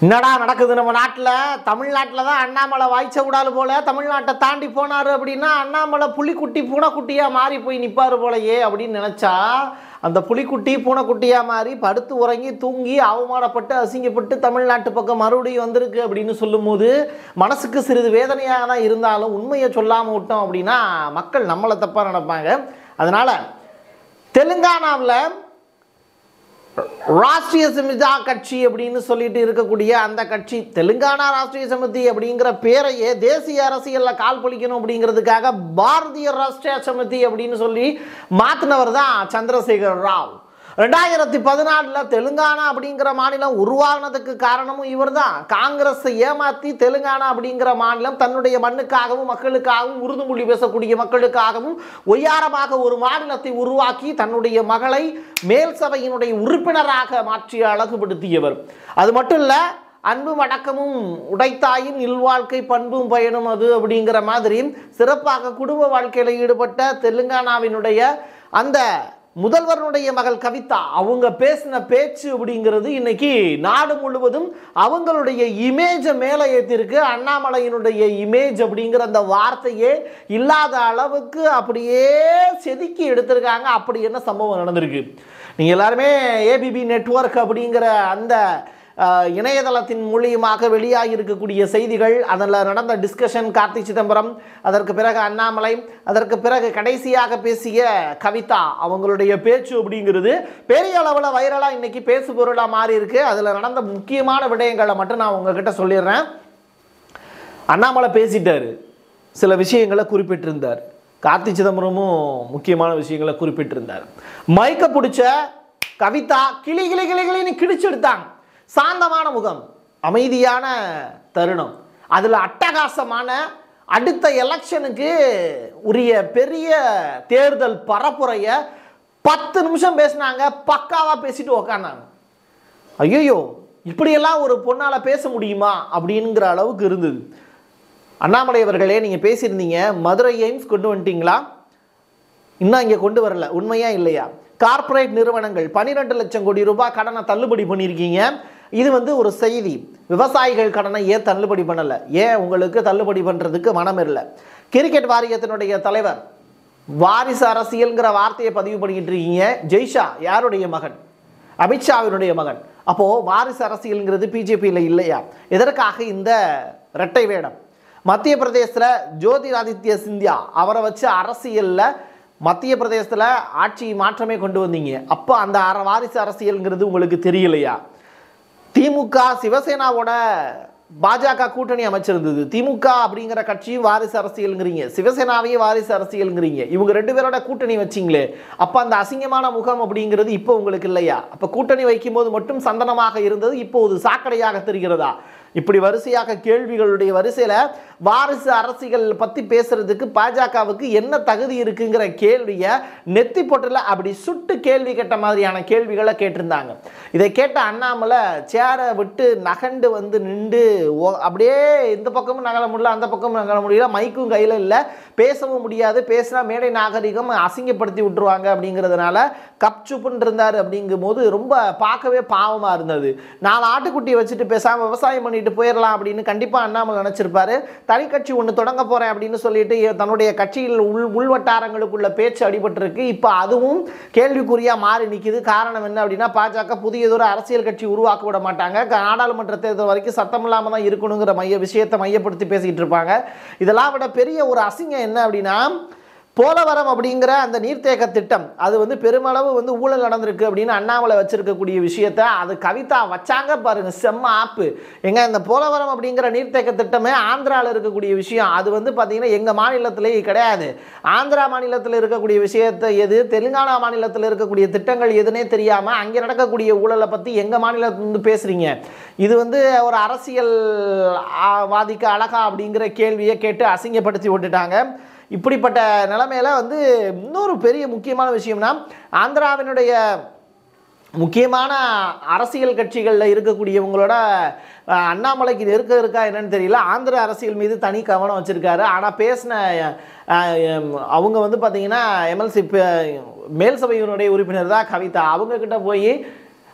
என்னடா நடக்குது நம்ம நாட்டில் தமிழ்நாட்டில் தான் அண்ணாமலை வாய்ச்ச விடாது போல தமிழ்நாட்டை தாண்டி போனார் அப்படின்னா அண்ணாமலை புலிக்குட்டி பூனைக்குட்டியாக மாறி போய் நிற்பார் போலயே அப்படின்னு நினச்சா அந்த புலிக்குட்டி பூனைக்குட்டியாக மாறி படுத்து உறங்கி தூங்கி அவமானப்பட்டு அசிங்கப்பட்டு தமிழ்நாட்டு பக்கம் மறுபடியும் வந்திருக்கு அப்படின்னு சொல்லும்போது மனசுக்கு சிறிது வேதனையாக தான் இருந்தாலும் உண்மையை சொல்லாமல் விட்டோம் அப்படின்னா மக்கள் நம்மளை தப்பாக நினைப்பாங்க அதனால் தெலுங்கானாவில் ராஷ்டிரிய சமிதா கட்சி அப்படின்னு சொல்லிட்டு இருக்கக்கூடிய அந்த கட்சி தெலுங்கானா ராஷ்டிரிய சமிதி அப்படிங்கிற பேரையே தேசிய அரசியலில் கால் பழிக்கணும் அப்படிங்கிறதுக்காக பாரதிய ராஷ்டிரிய சமிதி அப்படின்னு சொல்லி மாற்றினவர் தான் சந்திரசேகர் ராவ் ரெண்டாயிரத்தி பதினாலில் தெலுங்கானா அப்படிங்கிற மாநிலம் உருவானதுக்கு காரணமும் இவர் தான் காங்கிரஸை ஏமாற்றி தெலுங்கானா அப்படிங்கிற மாநிலம் தன்னுடைய மண்ணுக்காகவும் மக்களுக்காகவும் உறுதுமொழி பேசக்கூடிய மக்களுக்காகவும் ஒய்யாரமாக ஒரு மாநிலத்தை உருவாக்கி தன்னுடைய மகளை மேல் சபையினுடைய உறுப்பினராக மாற்றி அழகுபடுத்தியவர் அது மட்டும் இல்லை அன்பும் அடக்கமும் உடைத்தாயின் இல்வாழ்க்கை பண்பும் பயனும் அது அப்படிங்கிற மாதிரி சிறப்பாக குடும்ப வாழ்க்கையில் ஈடுபட்ட தெலுங்கானாவினுடைய அந்த முதல்வருடைய மகள் கவிதா அவங்க பேசின பேச்சு அப்படிங்கிறது இன்னைக்கு நாடு முழுவதும் அவங்களுடைய இமேஜை மேலே ஏற்றிருக்கு அண்ணாமலையினுடைய இமேஜ் அப்படிங்கிற அந்த வார்த்தையே இல்லாத அளவுக்கு அப்படியே செதுக்கி எடுத்திருக்காங்க அப்படி என்ன சம்பவம் நடந்திருக்கு நீங்கள் எல்லாருமே ஏபிபி நெட்வொர்க் அப்படிங்கிற அந்த அஹ், இணையதளத்தின் மூலியமாக வெளியாகி இருக்கக்கூடிய செய்திகள் அதில் நடந்த டிஸ்கஷன் கார்த்தி சிதம்பரம் அதற்கு பிறகு அண்ணாமலை அதற்கு பிறகு கடைசியாக பேசிய கவிதா அவங்களுடைய பேச்சு அப்படிங்கிறது பெரிய அளவில் வைரலாக இன்னைக்கு பேசு பொருளாக மாறி இருக்கு அதில் நடந்த முக்கியமான விடயங்களை மட்டும் நான் உங்ககிட்ட சொல்லிடுறேன் அண்ணாமலை பேசிட்டாரு சில விஷயங்களை குறிப்பிட்டிருந்தார் கார்த்தி சிதம்பரமும் முக்கியமான விஷயங்களை குறிப்பிட்டிருந்தார் மைக்க பிடிச்ச கவிதா கிளி கிளி கிளி கிளின்னு கிழிச்செடுத்தாங்க சாந்தமான முகம் அமைதியான தருணம் அதில் அட்டகாசமான அடுத்த எலெக்ஷனுக்கு உரிய பெரிய தேர்தல் பரப்புரைய பத்து நிமிஷம் பேசினாங்க பக்காவாக பேசிட்டு உக்காந்தாங்க ஐயோ இப்படியெல்லாம் ஒரு பொண்ணால் பேச முடியுமா அப்படிங்கிற அளவுக்கு இருந்தது அண்ணாமலை அவர்களே நீங்கள் பேசியிருந்தீங்க மதுரை எய்ம்ஸ் கொண்டு வந்துட்டீங்களா இன்னும் இங்கே கொண்டு வரல உண்மையா இல்லையா கார்ப்பரேட் நிறுவனங்கள் 12 லட்சம் கோடி ரூபாய் கடனை தள்ளுபடி பண்ணியிருக்கீங்க இது வந்து ஒரு செய்தி விவசாயிகள் கடனை ஏன் தள்ளுபடி பண்ணலை ஏன் உங்களுக்கு தள்ளுபடி பண்ணுறதுக்கு மனம் இல்லை கிரிக்கெட் வாரியத்தினுடைய தலைவர் வாரிசு அரசியல்ங்கிற வார்த்தையை பதிவு பண்ணிக்கிட்டு இருக்கீங்க ஜெய்ஷா யாருடைய மகன் அமித்ஷாவினுடைய மகன் அப்போ வாரிசு அரசியல்ங்கிறது பிஜேபியில் இல்லையா எதற்காக இந்த இரட்டை வேடம் மத்திய பிரதேசத்தில் ஜோதிராதித்ய சிந்தியா அவரை வச்சு அரசியலில் மத்திய பிரதேசத்தில் ஆட்சி மாற்றமே கொண்டு வந்தீங்க அப்போ அந்த அர வாரிசு அரசியல்ங்கிறது உங்களுக்கு தெரியலையா திமுக சிவசேனாவோட பாஜக கூட்டணி அமைச்சிருந்தது திமுக அப்படிங்கிற கட்சியும் வாரிசு அரசியலுங்கிறீங்க சிவசேனாவையும் வாரிசு அரசியலுங்கிறீங்க இவங்க ரெண்டு பேரோட கூட்டணி வச்சிங்களே அப்போ அந்த அசிங்கமான முகம் அப்படிங்கிறது இப்போ உங்களுக்கு இல்லையா அப்போ கூட்டணி வைக்கும்போது மட்டும் சந்தனமாக இருந்தது இப்போது சாக்கடையாக தெரிகிறதா இப்படி வரிசையாக கேள்விகளுடைய வரிசையில் வாரிசு அரசியல் பற்றி பேசுறதுக்கு பாஜகவுக்கு என்ன தகுதி இருக்குங்கிற கேள்வியை நெத்தி பொட்டில் அப்படி சுட்டு கேள்வி கேட்ட மாதிரியான கேள்விகளை கேட்டிருந்தாங்க இதை கேட்ட அண்ணாமலை சேரை விட்டு நகண்டு வந்து நின்று ஓ- அப்படியே இந்த பக்கமும் நகர முடியல அந்த பக்கமும் நகர முடியல மைக்கும் கையில் இல்லை பேசவும் முடியாது பேசினா மேடை நாகரிகம் அசிங்கப்படுத்தி விட்டுருவாங்க அப்படிங்கிறதுனால கப்சுப்புன்னு இருந்தார் அப்படிங்கும்போது ரொம்ப பார்க்கவே பாவமாக இருந்தது நாலு ஆட்டுக்குட்டியை வச்சுட்டு பேசாமல் விவசாயம் பண்ணிட்டு போயிடலாம் அப்படின்னு கண்டிப்பாக அண்ணாமலை நினச்சிருப்பாரு தனி கட்சி ஒன்று தொடங்க போகிறேன் அப்படின்னு சொல்லிட்டு தன்னுடைய கட்சியில் உள் உள்வட்டாரங்களுக்குள்ள பேச்சு அடிபட்டிருக்கு இப்போ அதுவும் கேள்விக்குறியாக மாறி நிற்கிது காரணம் என்ன அப்படின்னா பாஜக புதியதொரு அரசியல் கட்சி உருவாக்க விட மாட்டாங்க க- நாடாளுமன்ற தேர்தல் வரைக்கும் சத்தம் இல்லாமல் தான் இருக்கணுங்கிற மைய விஷயத்தை மையப்படுத்தி பேசிக்கிட்டு இருப்பாங்க இதெல்லாம் விட பெரிய ஒரு அசிங்கம் என்ன அப்படின்னா போலவரம் அப்படிங்கிற அந்த நீர்த்தேக்க திட்டம் அது வந்து பெருமளவு வந்து ஊழல் நடந்திருக்கு அப்படின்னு அண்ணாமலை வச்சிருக்கக்கூடிய விஷயத்த அது கவிதா வச்சாங்க பாருங்க செம்ம ஆப்பு எங்க இந்த போலவரம் அப்படிங்கிற நீர்த்தேக்க திட்டமே ஆந்திராவில் இருக்கக்கூடிய விஷயம் அது வந்து பார்த்தீங்கன்னா எங்கள் மாநிலத்திலேயே கிடையாது ஆந்திரா மாநிலத்தில் இருக்கக்கூடிய விஷயத்தை எது தெலுங்கானா மாநிலத்தில் இருக்கக்கூடிய திட்டங்கள் எதுனே தெரியாமல் அங்கே நடக்கக்கூடிய ஊழலை பற்றி எங்கள் மாநிலத்துல இருந்து பேசுகிறீங்க இது வந்து ஒரு அரசியல் ஆ, வாதிக்கு அழகா அப்படிங்கிற கேள்வியை கேட்டு அசிங்கப்படுத்தி விட்டுட்டாங்க இப்படிப்பட்ட நிலைமையில வந்து இன்னொரு பெரிய முக்கியமான விஷயம்னா ஆந்திராவினுடைய முக்கியமான அரசியல் கட்சிகளில் இருக்கக்கூடியவங்களோட அஹ், அண்ணாமலைக்கு நெருக்கம் இருக்கா என்னன்னு தெரியல ஆந்திர அரசியல் மீது தனி கவனம் வச்சுருக்காரு ஆனால் பேசின அஹ், எம், அவங்க வந்து பார்த்தீங்கன்னா எம்எல்சி மேல் சபையினுடைய உறுப்பினர் தான் கவிதா அவங்க கிட்ட போய்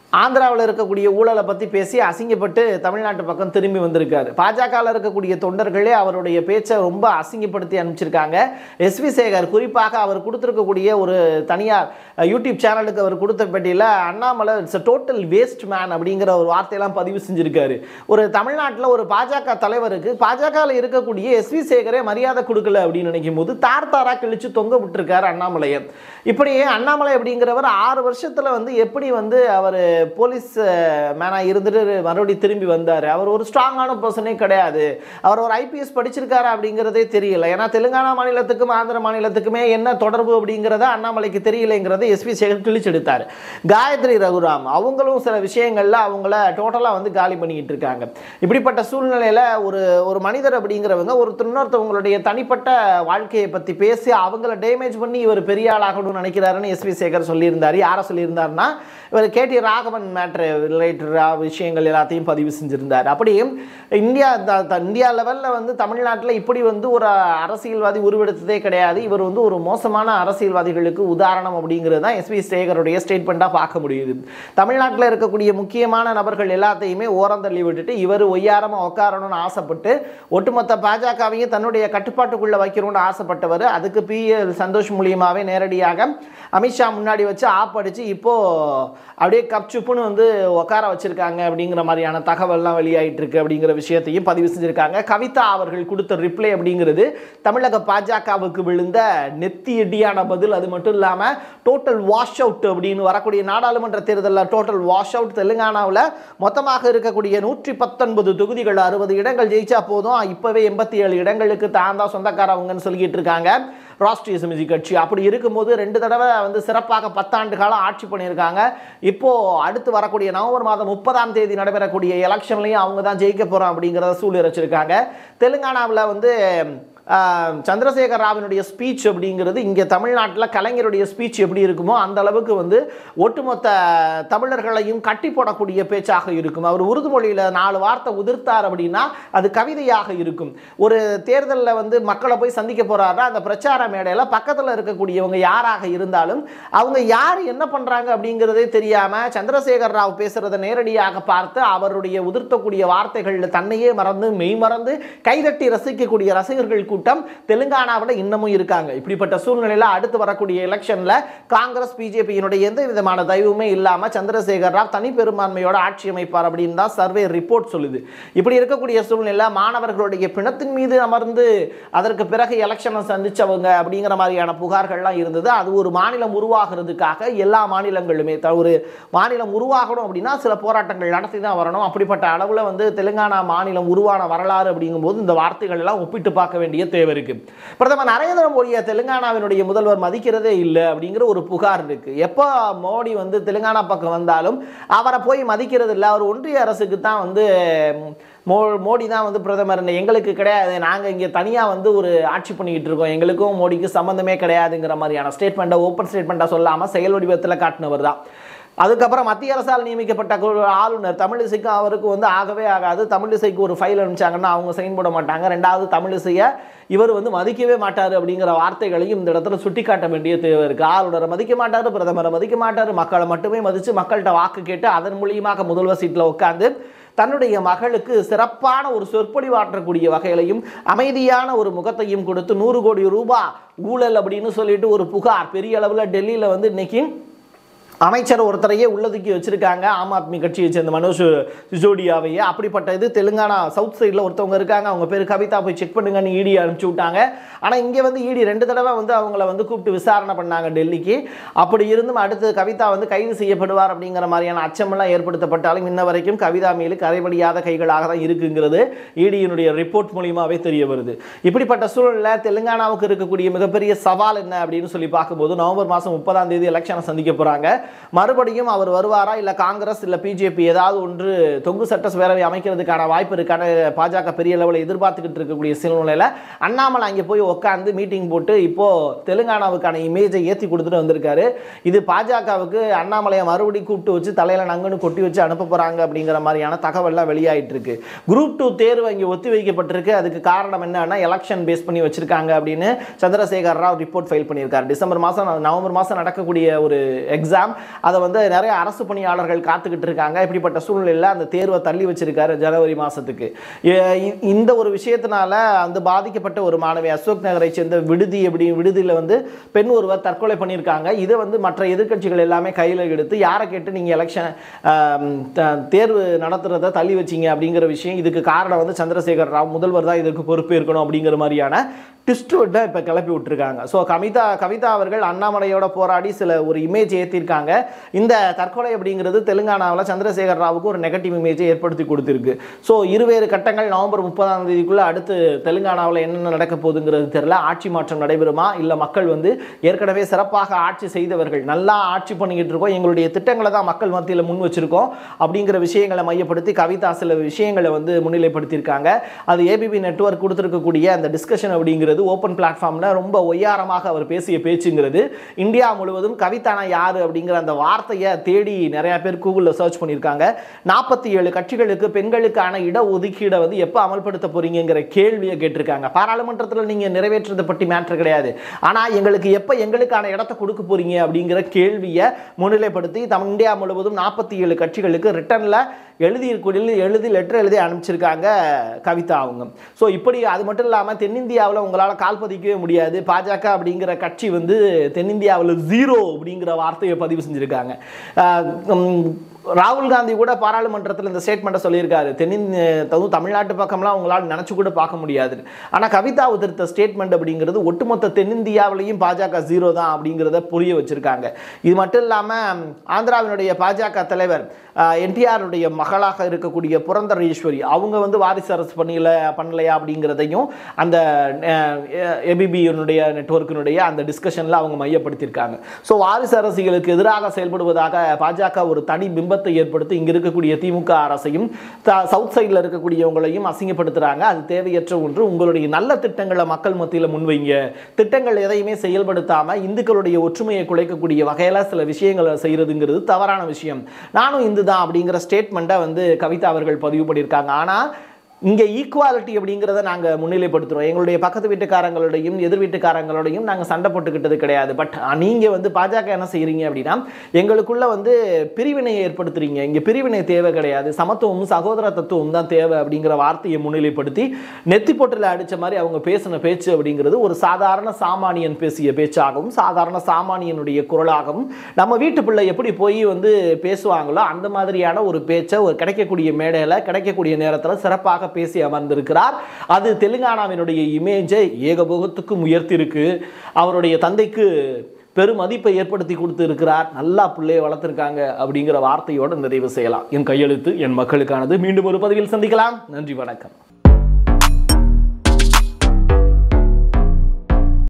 ஆந்திராவில் இருக்கக்கூடிய ஊழலை பற்றி பேசி அசிங்கப்பட்டு தமிழ்நாட்டு பக்கம் திரும்பி வந்திருக்காரு பாஜகவில் இருக்கக்கூடிய தொண்டர்களே அவருடைய பேச்சை ரொம்ப அசிங்கப்படுத்தி அனுப்பிச்சிருக்காங்க எஸ்வி சேகர் குறிப்பாக அவர் கொடுத்துருக்கக்கூடிய ஒரு தனியார் அஹ், யூடியூப் சேனலுக்கு அவர் கொடுத்த பேட்டியில் Annamalai it's a total waste man அப்படிங்கிற ஒரு வார்த்தையெல்லாம் பதிவு செஞ்சிருக்காரு ஒரு தமிழ்நாட்டில் ஒரு பாஜக தலைவருக்கு பாஜகவில் இருக்கக்கூடிய எஸ்வி சேகரே மரியாதை கொடுக்கல அப்படின்னு நினைக்கும் போது தார் தாரா கிழிச்சு தொங்க விட்டுருக்காரு அண்ணாமலையை இப்படியே அண்ணாமலை அப்படிங்கிறவர் ஆறு வருஷத்தில் வந்து எப்படி வந்து அவர் போலீஸ் மேனாக இருந்துட்டு மறுபடியும் திரும்பி வந்தார் அவர் ஒரு ஸ்ட்ராங்கான பர்சனே கிடையாது அவர் ஒரு ஐபிஎஸ் படிச்சிருக்காரு அப்படிங்கிறதே தெரியல ஏன்னா தெலுங்கானா மாநிலத்துக்கும் ஆந்திர மாநிலத்துக்குமே என்ன தொடர்பு அப்படிங்கிறத அண்ணாமலைக்கு தெரியலைங்கிறத எஸ்பி சேகர் கிழிச்செடுத்தார் காயத்ரி ரகுராம் அவங்களும் சில விஷயங்கள்ல அவங்கள டோட்டலாக வந்து காலி பண்ணிக்கிட்டு இருக்காங்க இப்படிப்பட்ட சூழ்நிலையில் ஒரு ஒரு மனிதர் அப்படிங்கிறவங்க ஒரு இன்னொருத்தவங்களுடைய தனிப்பட்ட வாழ்க்கையை பற்றி பேசி அவங்கள டேமேஜ் பண்ணி இவர் பெரிய ஆளாகணும்னு நினைக்கிறாருன்னு எஸ்வி சேகர் சொல்லியிருந்தார் யாரை சொல்லியிருந்தாருன்னா இவர் கேடி ராகவன் மேட்ரு ரிலேட்டடாக விஷயங்கள் எல்லாத்தையும் பதிவு செஞ்சுருந்தார் அப்படி இந்தியா த- த- இந்தியா லெவலில் வந்து தமிழ்நாட்டில் இப்படி வந்து ஒரு அரசியல்வாதி உருவெடுத்ததே கிடையாது இவர் வந்து ஒரு மோசமான அரசியல்வாதிகளுக்கு உதாரணம் அப்படிங்கிறது தான் எஸ்வி சேகருடைய ஸ்டேட்மெண்ட்டாக பார்க்க முடியுது தமிழ்நாட்டில் இருக்கக்கூடிய முக்கியமான நபர்கள் எல்லாத்தையுமே ஓரம் தள்ளி விட்டுட்டு இவர் ஒய்யாரமாக உட்காரணும்னு ஆசைப்பட்டு ஒட்டுமொத்த பாஜகவையும் தன்னுடைய கட்டுப்பாட்டுக்குள்ளே வைக்கணும்னு ஆசைப்பட்டவர் அதுக்கு பி எல் சந்தோஷ் மூலியமாகவே நேரடியாக அமித்ஷா முன்னாடி வச்சு ஆப் அடிச்சு இப்போ அப்படியே கப்சுப்புன்னு வந்து உட்கார வச்சிருக்காங்க அப்படிங்கிற மாதிரியான தகவல்லாம் வெளியாயிட்டு இருக்கு அப்படிங்கிற விஷயத்தையும் பதிவு செஞ்சிருக்காங்க கவிதா அவர்கள் கொடுத்த ரிப்ளை அப்படிங்கிறது தமிழக பாஜகவுக்கு விழுந்த நெத்தி இடியான பதில் அது மட்டும் இல்லாமல் டோட்டல் வாஷ் அவுட் அப்படின்னு வரக்கூடிய நாடாளுமன்ற தேர்தலில் டோட்டல் வாஷ் அவுட் தெலுங்கானாவில் மொத்தமாக இருக்கக்கூடிய நூற்றி பத்தொன்பது தொகுதிகள் அறுபது இடங்கள் ஜெயிச்சா போதும் இப்போவே எண்பத்தி ஏழு இடங்களுக்கு தான் தான் சொந்தக்காரவங்கன்னு சொல்லிக்கிட்டு இருக்காங்க ராஷ்ட்ரிய சமிதி கட்சி அப்படி இருக்கும்போது ரெண்டு தடவை வந்து சிறப்பாக பத்தாண்டு காலம் ஆட்சி பண்ணியிருக்காங்க இப்போ அடுத்து வரக்கூடிய நவம்பர் மாதம் முப்பதாம் தேதி நடைபெறக்கூடிய எலெக்ஷன்லையும் அவங்க தான் ஜெயிக்க போகிறோம் அப்படிங்கிறத சூழல் வச்சிருக்காங்க தெலுங்கானாவில் வந்து ஆஹ், சந்திரசேகர் ராவினுடைய ஸ்பீச் அப்படிங்கிறது இங்கே தமிழ்நாட்டில் கலைஞருடைய ஸ்பீச் எப்படி இருக்குமோ அந்த அளவுக்கு வந்து ஒட்டுமொத்த தமிழர்களையும் கட்டி போடக்கூடிய பேச்சாக இருக்கும் அவர் உருது மொழியில் நாலு வார்த்தை உதிர்த்தார் அப்படின்னா அது கவிதையாக இருக்கும் ஒரு தேர்தலில் வந்து மக்களை போய் சந்திக்க போறாருன்னா அந்த பிரச்சார மேடையில் பக்கத்தில் இருக்கக்கூடியவங்க யாராக இருந்தாலும் அவங்க யார் என்ன பண்ணுறாங்க அப்படிங்கிறதே தெரியாமல் சந்திரசேகர் ராவ் பேசுகிறத நேரடியாக பார்த்து அவருடைய உதிர்த்தக்கூடிய வார்த்தைகளில் தன்னையே மறந்து மெய் மறந்து கைதட்டி ரசிக்கக்கூடிய ரசிகர்கள் கூட்டம் தெலுங்கானாவில் இன்னமும் இருக்காங்க இப்படிப்பட்ட சூழ்நிலையில் அடுத்து வரக்கூடிய எலெக்ஷனில் காங்கிரஸ் பிஜேபியினுடைய எந்த விதமான தயவுமே இல்லாமல் சந்திரசேகர் ராவ் தனி பெரும்பான்மையோட ஆட்சி அமைப்பார் அப்படின்னு தான் சர்வே ரிப்போர்ட் சொல்லுது இப்படி இருக்கக்கூடிய சூழ்நிலை மாணவர்களுடைய பிணத்தின் மீது அமர்ந்து அதற்கு பிறகு எலெக்ஷனை சந்திச்சவங்க அப்படிங்கிற மாதிரியான புகார்கள்லாம் இருந்தது அது ஒரு மாநிலம் உருவாகிறதுக்காக எல்லா மாநிலங்களுமே த- ஒரு மாநிலம் உருவாகணும் அப்படின்னா சில போராட்டங்கள் நடத்தி தான் வரணும் அப்படிப்பட்ட அளவில் வந்து தெலுங்கானா மாநிலம் உருவான வரலாறு அப்படிங்கும்போது இந்த வார்த்தைகள் எல்லாம் ஒப்பிட்டு பார்க்க வேண்டிய தேவை இருக்கு பிரதமர் நரேந்திர மோடியை தெலுங்கானாவினுடைய முதல்வர் மதிக்கிறதே இல்லை அப்படிங்கிற ஒரு புகார் இருக்கு எப்போ மோடி வந்து தெலுங்கானா பக்கம் வந்தாலும் அவரை போய் மதிக்கிறது இல்லை அவர் ஒன்றிய அரசுக்கு தான் வந்து ம், மோ மோடி தான் வந்து பிரதமர் எங்களுக்கு கிடையாது நாங்கள் இங்கே தனியாக வந்து ஒரு ஆட்சி பண்ணிக்கிட்டு இருக்கோம் எங்களுக்கும் மோடிக்கு சம்மந்தமே கிடையாதுங்கிற மாதிரியான ஸ்டேட்மெண்ட்டை ஓப்பன் ஸ்டேட்மெண்ட்டாக சொல்லாமல் செயல் வடிவத்தில் காட்டினவர் தான் அதுக்கப்புறம் மத்திய அரசால் நியமிக்கப்பட்ட குழு ஆளுநர் தமிழிசைக்கும் அவருக்கும் வந்து ஆகவே ஆகாது தமிழிசைக்கு ஒரு ஃபைல் அனுப்பிச்சாங்கன்னா அவங்க சைன் போட மாட்டாங்க ரெண்டாவது தமிழிசையை இவர் வந்து மதிக்கவே மாட்டார் அப்படிங்கிற வார்த்தைகளையும் இந்த இடத்துல சுட்டிக்காட்ட வேண்டிய தேவை இருக்கு ஆளுநரை மதிக்க மாட்டார் பிரதமரை மதிக்க மாட்டார் மக்களை மட்டுமே மதித்து மக்கள்கிட்ட வாக்கு கேட்டு அதன் மூலியமாக முதல்வர் சீட்டில் உட்கார்ந்து தன்னுடைய மகளுக்கு சிறப்பான ஒரு சொற்பொழிவாற்றக்கூடிய வகையிலையும் அமைதியான ஒரு முகத்தையும் கொடுத்து நூறு கோடி ரூபாய் ஊழல் அப்படின்னு சொல்லிட்டு ஒரு புகார் பெரிய அளவில் டெல்லியில் வந்து இன்னைக்கு அமைச்சர் ஒருத்தரையே உள்ளதுக்கி வச்சிருக்காங்க ஆம் ஆத்மி கட்சியை சேர்ந்த மனோஜ் சிசோடியாவையே அப்படிப்பட்ட இது தெலுங்கானா சவுத் சைடில் ஒருத்தவங்க இருக்காங்க அவங்க பேர் கவிதா போய் செக் பண்ணுங்கன்னு இடி அனுப்பிச்சு விட்டாங்க ஆனால் இங்கே வந்து இடி ரெண்டு தடவை வந்து அவங்கள வந்து கூப்பிட்டு விசாரணை பண்ணாங்க டெல்லிக்கு அப்படி இருந்தும் அடுத்து கவிதா வந்து கைது செய்யப்படுவார் அப்படிங்கிற மாதிரியான அச்சமெல்லாம் ஏற்படுத்தப்பட்டாலும் இன்ன வரைக்கும் கவிதா மீது கரைபடியாத கைகளாக தான் இருக்குங்கிறது இடியினுடைய ரிப்போர்ட் மூலியமாகவே தெரிய வருது இப்படிப்பட்ட சூழலில் தெலுங்கானாவுக்கு இருக்கக்கூடிய மிகப்பெரிய சவால் என்ன அப்படின்னு சொல்லி பார்க்கும்போது நவம்பர் மாதம் முப்பதாம் தேதி எலெக்ஷனை சந்திக்க போகிறாங்க மறுபடியும் அவர் வருவாரா இல்லை காங்கிரஸ் இல்லை பிஜேபி ஏதாவது ஒன்று தொங்கு சட்டப்பேரவை அமைக்கிறதுக்கான வாய்ப்பு இருக்கான பாஜக பெரிய லெவலில் எதிர்பார்த்துக்கிட்டு இருக்கக்கூடிய சூழ்நிலையில் அண்ணாமலை அங்கே போய் உட்காந்து மீட்டிங் போட்டு இப்போ தெலுங்கானாவுக்கான இமேஜை ஏற்றி கொடுத்துட்டு வந்திருக்காரு இது பாஜகவுக்கு அண்ணாமலையை மறுபடியும் கூப்பிட்டு வச்சு தலையில நங்குன்னு கொட்டி வச்சு அனுப்ப போறாங்க அப்படிங்கிற மாதிரியான தகவல்லாம் வெளியாயிட்டு இருக்கு குரூப் டூ தேர்வு அங்கே ஒத்தி வைக்கப்பட்டிருக்கு அதுக்கு காரணம் என்னன்னா எலெக்ஷன் பேஸ் பண்ணி வச்சிருக்காங்க அப்படின்னு சந்திரசேகர் ராவ் ரிப்போர்ட் ஃபைல் பண்ணியிருக்காரு டிசம்பர் மாதம் நவம்பர் மாதம் நடக்கக்கூடிய ஒரு எக்ஸாம் அதை வந்து நிறைய அரசு பணியாளர்கள் காத்துக்கிட்டு இருக்காங்க இப்படிப்பட்ட சூழ்நிலையில் அந்த தேர்வை தள்ளி வச்சிருக்காரு ஜனவரி மாதத்துக்கு இந்த ஒரு விஷயத்தினால அந்த பாதிக்கப்பட்ட ஒரு மாணவி அசோக் நகரை சேர்ந்த விடுதி எப்படி விடுதியில் வந்து பெண் ஒருவர் தற்கொலை பண்ணியிருக்காங்க இதை வந்து மற்ற எதிர்க்கட்சிகள் எல்லாமே கையில் எடுத்து யாரை கேட்டு நீங்கள் எலெக்ஷன் தேர்வு நடத்துறதை தள்ளி வச்சீங்க அப்படிங்கிற விஷயம் இதுக்கு காரணம் வந்து சந்திரசேகர் ராவ் முதல்வர் தான் இதற்கு பொறுப்பேற்கணும் அப்படிங்கிற மாதிரியான ட்விஸ்ட் விட்ட இப்போ கிளப்பி விட்டுருக்காங்க ஸோ கவிதா கவிதா அவர்கள் அண்ணாமலையோட போராடி சில ஒரு இமேஜ் ஏற்றிருக்காங்க இந்த தற்கொலை அப்படிங்கிறது தெலுங்கானாவில் சந்திரசேகர் ராவுக்கு ஒரு நெகட்டிவ் இமேஜை ஏற்படுத்தி கொடுத்துருக்கு ஸோ இருவேறு கட்டங்கள் நவம்பர் முப்பதாம் தேதிக்குள்ள அடுத்து தெலுங்கானாவில் என்னென்ன நடக்க போகுதுங்கிறது தெரியல ஆட்சி மாற்றம் நடைபெறுமா இல்லை மக்கள் வந்து ஏற்கனவே சிறப்பாக ஆட்சி செய்தவர்கள் நல்லா ஆட்சி பண்ணிக்கிட்டு இருக்கோம் எங்களுடைய திட்டங்களை தான் மக்கள் மத்தியில் முன் வச்சிருக்கோம் அப்படிங்கிற விஷயங்களை மையப்படுத்தி கவிதா சில விஷயங்களை வந்து முன்னிலைப்படுத்தியிருக்காங்க அது ஏபிபி நெட்வொர்க் கொடுத்துருக்கக்கூடிய அந்த டிஸ்கஷன் அப்படிங்கிறது ஓப்பன் பிளாட்ஃபார்மில் ரொம்ப ஒய்யாரமாக அவர் பேசிய பேச்சுங்கிறது இந்தியா முழுவதும் கவிதானா யார் அப்படிங்கிற அந்த வார்த்தையை தேடி நிறைய பேர் கூகுளில் சர்ச் பண்ணியிருக்காங்க நாற்பத்தி ஏழு கட்சிகளுக்கு பெண்களுக்கான இட ஒதுக்கீடை வந்து எப்போ அமல்படுத்த போறீங்கிற கேள்வியை கேட்டிருக்காங்க பாராளுமன்றத்தில் நீங்கள் நிறைவேற்றுறதை பற்றி மேட்ரு கிடையாது ஆனால் எங்களுக்கு எப்போ எங்களுக்கான இடத்த கொடுக்க போறீங்க அப்படிங்கிற கேள்வியை முன்னிலைப்படுத்தி தம் இந்தியா முழுவதும் நாற்பத்தி ஏழு கட்சிகளுக்கு ரிட்டனில் எழுதி எழுதி லெட்டர் எழுதி அனுப்பிச்சிருக்காங்க கவிதா அவங்க ஸோ இப்படி அது மட்டும் இல்லாமல் தென்னிந்தியாவில் உங்களால் கால் பதிக்கவே முடியாது பாஜக அப்படிங்கிற கட்சி வந்து தென்னிந்தியாவில் ஜீரோ அப்படிங்கிற வார்த்தையை பதிவு செஞ்சுருக்காங்க ஆஹ் உம், ராகுல் காந்தி கூட பாராளுமன்றத்தில் இந்த ஸ்டேட்மெண்ட்டை சொல்லியிருக்காரு தென்னிந்திய அதுவும் தமிழ்நாட்டு பக்கம்லாம் உங்களால் நினச்சி கூட பார்க்க முடியாது ஆனால் கவிதா உதிர்த்த ஸ்டேட்மெண்ட் அப்படிங்கிறது ஒட்டுமொத்த தென்னிந்தியாவிலையும் பாஜக ஜீரோ தான் அப்படிங்கிறத புரிய வச்சிருக்காங்க இது மட்டும் இல்லாமல் ஆந்திராவினுடைய பாஜக தலைவர் என்டிஆருடைய மகளாக இருக்கக்கூடிய புரந்தரீஸ்வரி அவங்க வந்து வாரிசு அரசு பண்ணல பண்ணலையா அப்படிங்கிறதையும் அந்த ஏபிபியினுடைய நெட்வொர்க்கினுடைய அந்த டிஸ்கஷனில் அவங்க மையப்படுத்தியிருக்காங்க ஸோ வாரிசு அரசியலுக்கு எதிராக செயல்படுவதாக பாஜக ஒரு தனி பிம்பத்தை ஏற்படுத்தி இங்கே இருக்கக்கூடிய திமுக அரசையும் த- சவுத் சைடில் இருக்கக்கூடியவங்களையும் அசிங்கப்படுத்துகிறாங்க அது தேவையற்ற ஒன்று உங்களுடைய நல்ல திட்டங்களை மக்கள் மத்தியில் முன்வைங்க திட்டங்கள் எதையுமே செயல்படுத்தாமல் இந்துக்களுடைய ஒற்றுமையை குலைக்கக்கூடிய வகையில் சில விஷயங்களை செய்கிறதுங்கிறது தவறான விஷயம் நானும் இந்து தான் அப்படிங்கிற ஸ்டேட்மெண்ட்டை வந்து கவிதா அவர்கள் பதிவு பண்ணியிருக்காங்க ஆனால் இங்கே ஈக்குவாலிட்டி அப்படிங்கிறத நாங்கள் முன்னிலைப்படுத்துகிறோம் எங்களுடைய பக்கத்து வீட்டுக்காரங்களோடையும் எதிர் வீட்டுக்காரங்களோடையும் நாங்கள் சண்டை போட்டுக்கிட்டது கிடையாது பட் நீங்கள் வந்து பாஜக என்ன செய்கிறீங்க அப்படின்னா எங்களுக்குள்ள வந்து பிரிவினையை ஏற்படுத்துறீங்க இங்கே பிரிவினை தேவை கிடையாது சமத்துவமும் சகோதர தத்துவம் தான் தேவை அப்படிங்கிற வார்த்தையை முன்னிலைப்படுத்தி நெத்தி பொட்டில் அடித்த மாதிரி அவங்க பேசின பேச்சு அப்படிங்கிறது ஒரு சாதாரண சாமானியன் பேசிய பேச்சாகவும் சாதாரண சாமானியனுடைய குரலாகவும் நம்ம வீட்டு பிள்ளை எப்படி போய் வந்து பேசுவாங்களோ அந்த மாதிரியான ஒரு பேச்சை ஒரு கிடைக்கக்கூடிய மேடையில் கிடைக்கக்கூடிய நேரத்தில் சிறப்பாக பேசி அமர்ந்திருக்கிறார் அது தெலுங்கானாவினுடைய இமேஜை ஏகபோகத்துக்கும் உயர்த்தியிருக்கு அவருடைய தந்தைக்கு பெருமதிப்பை ஏற்படுத்தி கொடுத்து இருக்கிறார் நல்லா பிள்ளையை வளர்த்துருக்காங்க அப்படிங்கிற வார்த்தையோடு நிறைவு செய்யலாம் என் கையெழுத்து என் மக்களுக்கானது மீண்டும் ஒரு பதிவில் சந்திக்கலாம் நன்றி வணக்கம்